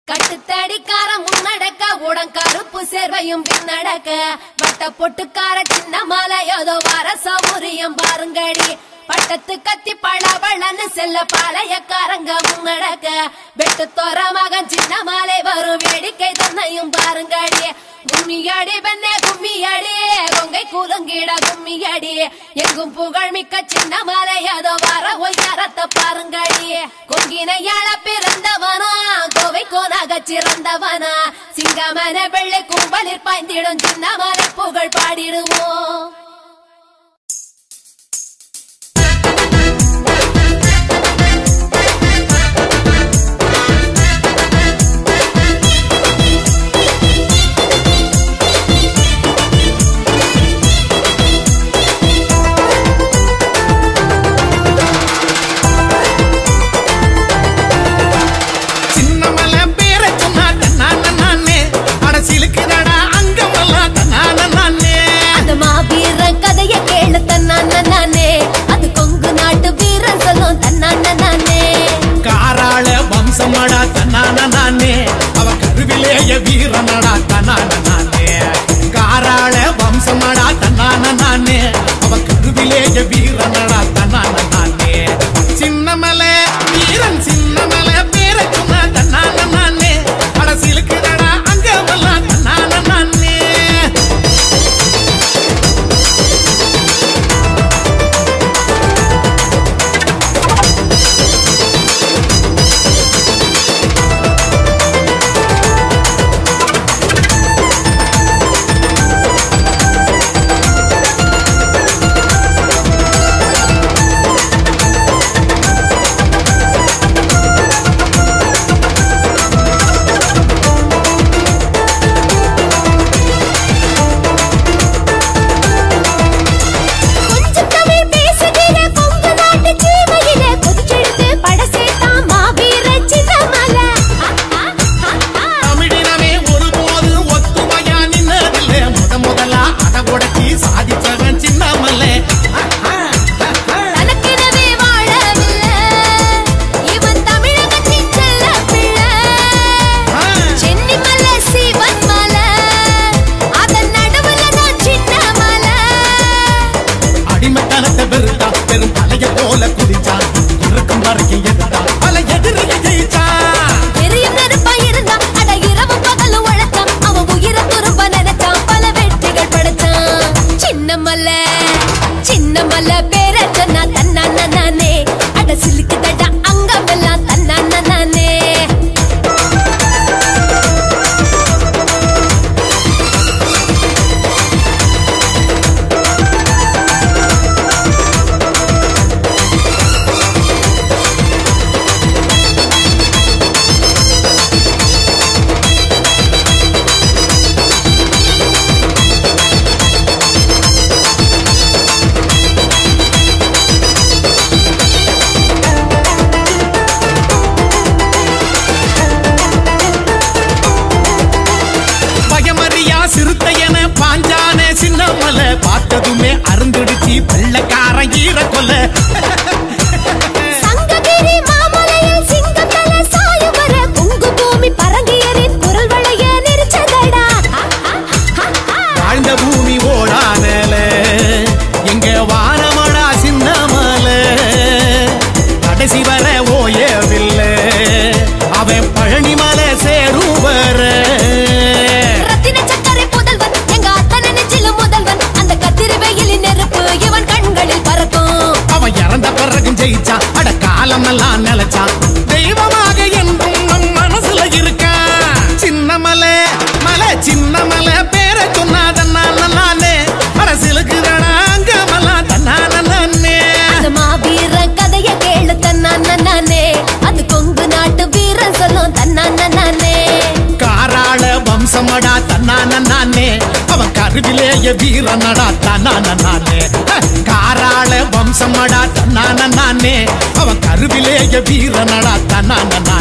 கட்டுத்தடிக்கார முன்னடக்க உடன் கருப்பு சேர்வையும் பின்னடக்க வட்ட பொட்டுக்கார சின்ன மாலை ஏதோ வர சௌரியம் பாருங்கடி பட்டத்து கத்தி பளபளன்னு செல்ல பாளையக்காரங்க முன்னடக்க வெட்டு தோற மகன் சின்ன மாலை வரும் வேடிக்கை தன்னையும் பாருங்கடி கும்மியடி பெண்ணே கும்மியடி கொங்கை கூலுங்கிட கும்மியடி எங்கும் புகழ் மிக்க சின்ன மாலை ஏதோ வர ஒய்யாரத்தை பாருங்கடி கொங்கினையாள பிறந்தவனா கோவை கோனாக சிறந்தவனா சிங்கமன வெள்ளை கும்பலில் பாய்ந்திடும் சின்ன மலை புகழ் பாடிடுவோம் சின்னமல பேர சொன்னா தன்னான நானே அட சிலுக்குதடா அங்கமெல்லாம் தன்னான நானே அந்த மாவீரன் கதைய கேளு தன்னான நானே அது கொங்கு நாட்டு வீரன் சொல்லும் தன்னான நானே காராள வம்சமடா தன்னான நானே அவ கருவிலேய வீரனடா தன்னான நானே காராள வம்சமடா தன்னான நானே அவ கருவிலேய வீரனடா தன்னான நானே சின்னமல வீரன் சின்னமல பேர சொன்னா தன்னான நானே அட சிலுக்குதடா அங்கமெல்லாம் தன்னான நானே கொஞ்சம் தமிழ் பேசுகிற கொங்கு நாட்டு சீமையிலே கொதிச்செடுத்து பட சேர்த்தான் மாவீரன் சின்னமலை தமிழினமே ஒருபோது ஒத்துமையா நின்னதில்லை முத முதலா அட உடச்சி சாதிச்சவன் சின்னமல்லே தனக்கெனவே வாழவில்லை இவன் தமிழகத்தின் செல்ல பிள்ளை சென்னி மலை சிவன் மலை அதன் நடுவுல தான் சின்ன மலை அடிமைத்தனத்தை வெறுத்தா பெரும் தலைய போல குதிச்சான் இருக்கும் வரைக்கும் எதிர்த்தான் பல எதிரியை ஜெயிச்சான் எரியும் நெருப்பா இருந்தா அட இரவு பகலும் உழைச்சான் அவன் உயிரை துரும்ப நினைச்சான் பல வெற்றிகள் படைச்சான் சின்ன மலை சின்ன மலை பேர சொன்னா தன்னான நானே அட சிலுக்குதடா அங்கமெல்லாம் தன்னான நானே பயமறியா சிறுத்தையன பாஞ்சானே சின்னமலை பார்த்ததுமே அருந்துடுச்சு வெள்ளக்காரன் ஈர கொல்ல சங்ககிரி மாமலையில் சிங்கத்தல சாயம் வர பொங்கு பூமி பரங்கியரின் குரல் வளைய நெரிச்சதடா வாழ்ந்த பூமி ஓடானல எங்க வானமடா சின்னமல கடைசி வர ஓயவில்லை அவன் பழனிமலை சேரும் வர ரத்தின சக்கரை புதல்வன் எங்க அத்தனை நெஞ்சில முதல்வன் அந்த கத்திரி வெயிலின் நெருப்பு இவன் கண்களில் பறக்கும் அவன் இறந்த பிறகும் ஜெயிச்சான் அட காலமெல்லாம் நிலைச்சான் தெய்வமாக என்றும் நம் மனசுல இருக்கான் சின்னமலை மலை சின்னமலை பேர சொன்னாதன்னால நானே அரசியலுக்கு அங்கமெல்லாம் தன்னான நானே அந்த மாவீரன் கதைய கேளு தன்னான நானே அது கொங்கு நாட்டு வீரன் சொல்லும் தன்னான நானே காராள வம்சமடா தன்னான நானே அவன் கருவிலேய வீரனடா தன்னான நானே ஹ! காராள வம்சமடா தன்னான நானே அவன் கருவிலேய வீரனடா தன்னான நானே